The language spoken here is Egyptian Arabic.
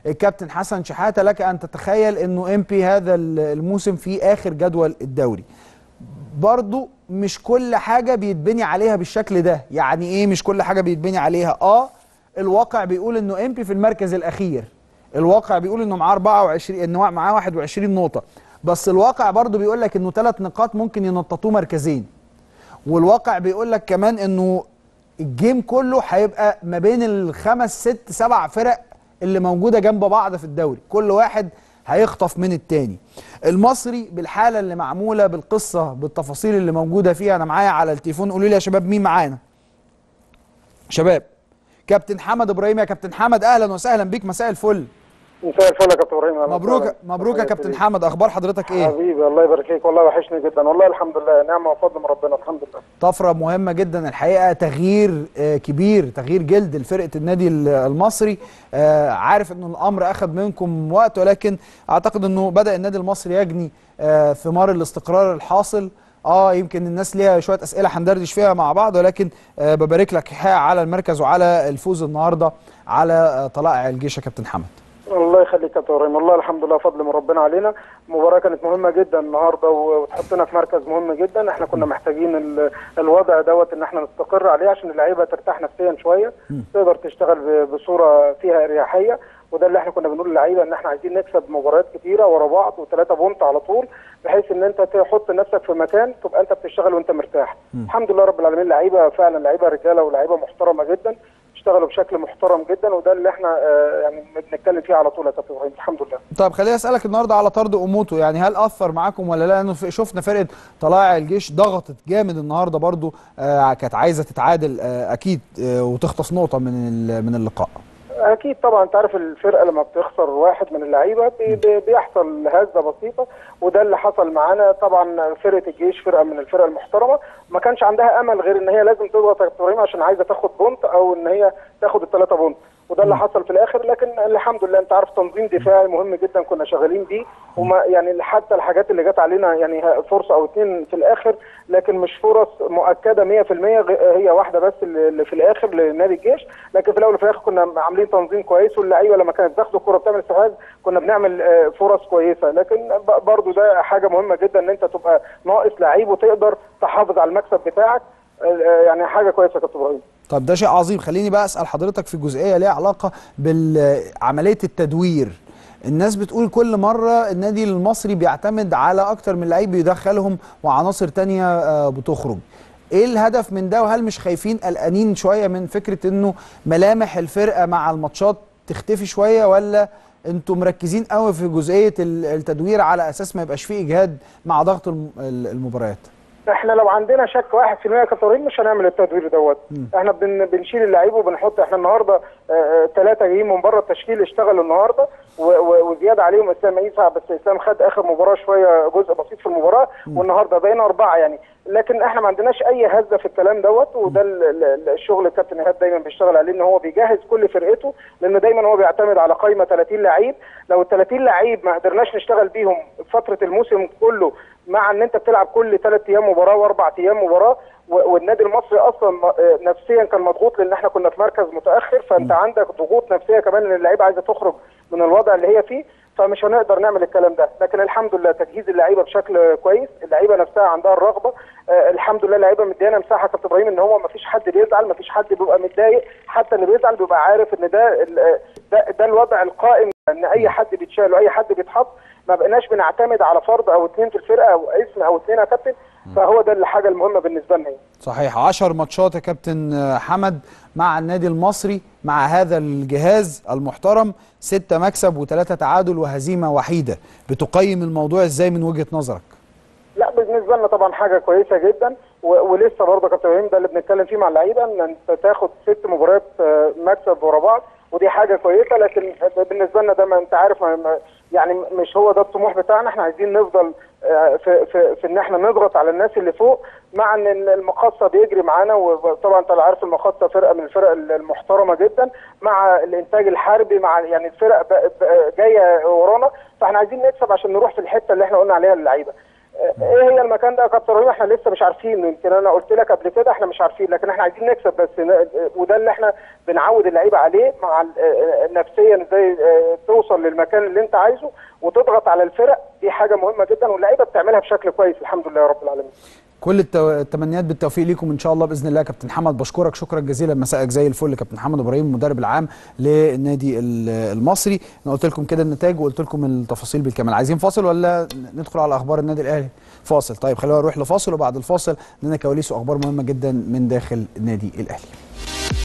الكابتن حسن شحاته لك ان تتخيل انه ام بي هذا الموسم في اخر جدول الدوري برضو مش كل حاجه بيتبني عليها بالشكل ده يعني ايه مش كل حاجه بيتبني عليها اه الواقع بيقول انه ام بي في المركز الاخير الواقع بيقول انه معاه 24 انه معاه 21 نقطه بس الواقع برضو بيقول لك انه ثلاث نقاط ممكن ينططوه مركزين والواقع بيقول لك كمان انه الجيم كله هيبقى ما بين الخمس ست سبع فرق اللي موجوده جنب بعض في الدوري كل واحد هيخطف من التاني المصري بالحاله اللي معموله بالقصه بالتفاصيل اللي موجوده فيها انا معايا على التليفون قولوا لي يا شباب مين معانا شباب كابتن حمد ابراهيم يا كابتن حمد اهلا وسهلا بيك مساء الفل مساء الفل يا كابتن ابراهيم مبروك مبروك يا كابتن حمد اخبار حضرتك ايه حبيبي الله يبارك فيك والله وحشني جدا والله الحمد لله نعمه وفضل من ربنا الحمد لله طفره مهمه جدا الحقيقه تغيير آه كبير تغيير جلد لفرقه النادي المصري آه عارف انه الامر اخذ منكم وقت ولكن اعتقد انه بدا النادي المصري يجني آه ثمار الاستقرار الحاصل اه يمكن الناس ليها شويه اسئله هندردش فيها مع بعض ولكن آه ببارك لك على المركز وعلى الفوز النهارده على آه طلائع الجيش يا كابتن حمد الله يخليك يا كابتن ابراهيم والله الحمد لله فضل من ربنا علينا المباراه كانت مهمه جدا النهارده وتحطنا في مركز مهم جدا احنا كنا محتاجين الوضع دوت ان احنا نستقر عليه عشان اللعيبه ترتاح نفسيا شويه تقدر تشتغل بصوره فيها اريحيه وده اللي احنا كنا بنقول للعيبه ان احنا عايزين نكسب مباريات كتيره ورا بعض وثلاثه بونت على طول بحيث ان انت تحط نفسك في مكان تبقى انت بتشتغل وانت مرتاح م. الحمد لله رب العالمين لعيبه فعلا لعيبه رجاله ولعيبه محترمه جدا اشتغلوا بشكل محترم جدا وده اللي احنا آه يعني بنتكلم فيه على طول يا كابتن ابراهيم الحمد لله. طيب خليني اسالك النهارده على طرد اموتو يعني هل اثر معاكم ولا لا؟ لانه شفنا فرقه طلائع الجيش ضغطت جامد النهارده برضو آه كانت عايزه تتعادل آه اكيد آه وتخطف نقطه من من اللقاء. اكيد طبعا انت عارف الفرقه لما بتخسر واحد من اللعيبه بي بيحصل هزه بسيطه وده اللي حصل معانا طبعا فرقه الجيش فرقه من الفرق المحترمه ما كانش عندها امل غير ان هي لازم تضغط يا ابراهيم عشان عايزه تاخد بونت او ان هي تاخد الثلاثه بونت وده اللي حصل في الاخر لكن الحمد لله انت عارف تنظيم دفاعي مهم جدا كنا شغالين بيه وما يعني حتى الحاجات اللي جت علينا يعني فرصه او اثنين في الاخر لكن مش فرص مؤكده 100% هي واحده بس اللي في الاخر لنادي الجيش لكن في الاول وفي الاخر كنا عاملين تنظيم كويس واللعيبه لما كانت بتاخد الكره بتعمل استحواذ كنا بنعمل فرص كويسه لكن برضو ده حاجه مهمه جدا ان انت تبقى ناقص لعيب وتقدر تحافظ على المكسب بتاعك يعني حاجه كويسه يا كابتن ابراهيم طب ده شيء عظيم خليني بقى اسال حضرتك في جزئيه ليها علاقه بعمليه التدوير الناس بتقول كل مره النادي المصري بيعتمد على اكتر من لعيب بيدخلهم وعناصر تانية بتخرج ايه الهدف من ده وهل مش خايفين قلقانين شويه من فكره انه ملامح الفرقه مع الماتشات تختفي شويه ولا انتوا مركزين قوي في جزئيه التدوير على اساس ما يبقاش فيه اجهاد مع ضغط المباريات احنا لو عندنا شك 1% يا كابتن مش هنعمل التدوير دوت احنا بن بنشيل اللعيب وبنحط احنا النهارده ثلاثه جايين من بره التشكيل اشتغلوا النهارده وزياده عليهم اسلام عيسى بس اسلام خد اخر مباراه شويه جزء بسيط في المباراه والنهارده بقينا اربعه يعني لكن احنا ما عندناش اي هزه في الكلام دوت وده الشغل الكابتن ايهاب دايما بيشتغل عليه ان هو بيجهز كل فرقته لان دايما هو بيعتمد على قائمه 30 لعيب لو ال 30 لعيب ما قدرناش نشتغل بيهم فتره الموسم كله مع ان انت بتلعب كل ثلاث ايام مباراه واربع ايام مباراه والنادي المصري اصلا نفسيا كان مضغوط لان احنا كنا في مركز متاخر فانت عندك ضغوط نفسيه كمان ان اللعيبه عايزه تخرج من الوضع اللي هي فيه فمش هنقدر نعمل الكلام ده لكن الحمد لله تجهيز اللعيبه بشكل كويس اللعيبه نفسها عندها الرغبه آه الحمد لله اللعيبه مديانا مساحه كابتن ابراهيم ان هو ما فيش حد بيزعل ما فيش حد بيبقى متضايق حتى اللي بيزعل بيبقى عارف ان ده ده, ده الوضع القائم ان اي حد بيتشال واي حد بيتحط ما بقيناش بنعتمد على فرد او اثنين في الفرقه او اسم او اثنين يا كابتن فهو ده الحاجه المهمه بالنسبه لنا صحيح 10 ماتشات يا كابتن حمد مع النادي المصري مع هذا الجهاز المحترم ستة مكسب وثلاثة تعادل وهزيمة وحيدة بتقيم الموضوع ازاي من وجهة نظرك؟ لا بالنسبه لنا طبعا حاجه كويسه جدا ولسه برضه كابتن ابراهيم ده اللي بنتكلم فيه مع اللعيبه ان انت تاخد ست مباريات مكسب ورا بعض ودي حاجه كويسه لكن بالنسبه لنا ده ما انت عارف ما يعني مش هو ده الطموح بتاعنا احنا عايزين نفضل في في في ان احنا نضغط على الناس اللي فوق مع ان المقاصه بيجري معانا وطبعا انت عارف المقاصه فرقه من الفرق المحترمه جدا مع الانتاج الحربي مع يعني الفرق جايه ورانا فاحنا عايزين نكسب عشان نروح في الحته اللي احنا قلنا عليها للعيبه ايه هي المكان ده يا كابتن رهيب احنا لسه مش عارفين يمكن انا قلت لك قبل كده احنا مش عارفين لكن احنا عايزين نكسب بس ن- وده اللي احنا بنعود اللعيبه عليه مع ال- آه، نفسيا ازاي آه، توصل للمكان اللي انت عايزه وتضغط على الفرق دي حاجه مهمه جدا واللعيبه بتعملها بشكل كويس الحمد لله يا رب العالمين كل التو... التمنيات بالتوفيق ليكم ان شاء الله باذن الله يا كابتن محمد بشكرك شكرا جزيلا مساءك زي الفل كابتن محمد ابراهيم المدرب العام للنادي ال- المصري انا قلت لكم كده النتائج وقلت لكم التفاصيل بالكامل عايزين فاصل ولا ندخل على اخبار النادي الاهلي فاصل طيب خلينا نروح لفاصل وبعد الفاصل لنا كواليس واخبار مهمه جدا من داخل النادي الاهلي